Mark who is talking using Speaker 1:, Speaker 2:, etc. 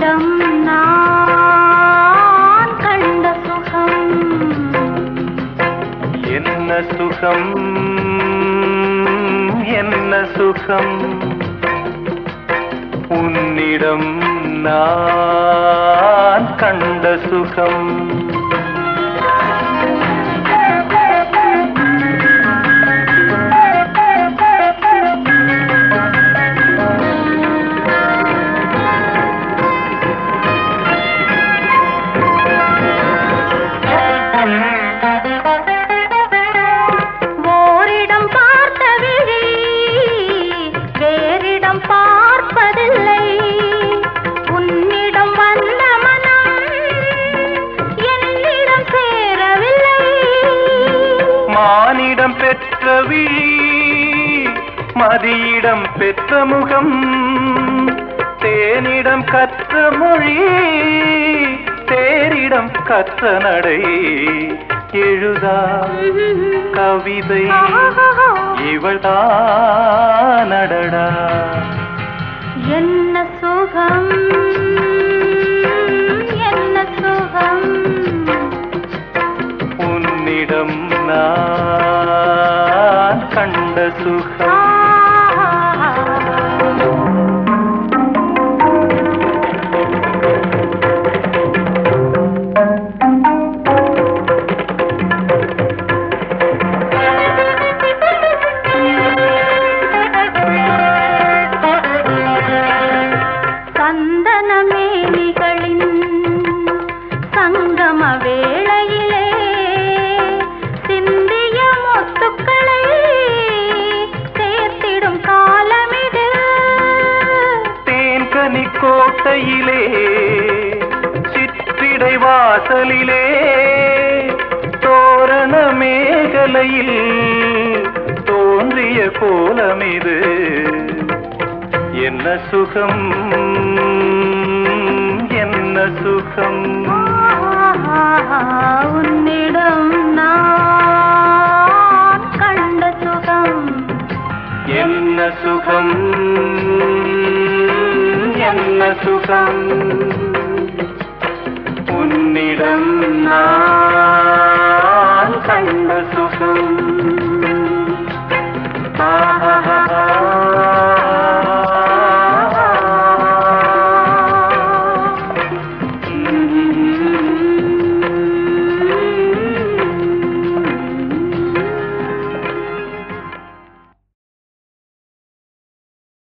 Speaker 1: உன்னிடம் நான் கண்ட சுகம்
Speaker 2: என்ன சுகம் என்ன சுகம் உன்னிடம் நான் கண்ட சுகம்
Speaker 1: ஓரிடம் பார்த்த விழி வேறிடம் பார்ப்பதில்லை உன்னிடம் வந்த மனம் என்னிடம் சேரவில்லை
Speaker 2: மானிடம் பெற்ற விழி மதியிடம் பெற்ற முகம் தேனிடம் கற்ற மொழி தேரிடம் கற்ற நடை எழுதா கவிதை இவள்தானடடா
Speaker 1: என்ன சுகம் என்ன சுகம்
Speaker 2: உன்னிடம் நான் கண்ட சுகம்
Speaker 1: சந்தனமேனிகளின் சங்கம வேளையிலே சிந்திய முத்துக்களை சேர்த்திடும் காலமிது
Speaker 2: தேன்கனி கோட்டையிலே சிற்றிடை வாசலிலே தோரண மேகலையில் தோன்றிய கோலமிது என்ன சுகம் என்ன சுகம்
Speaker 1: உன்னிடம் நான் கண்ட சுகம்
Speaker 2: என்ன சுகம் என்ன சுகம் உன்னிடம் நான் கண்ட சுகம் ஆஹா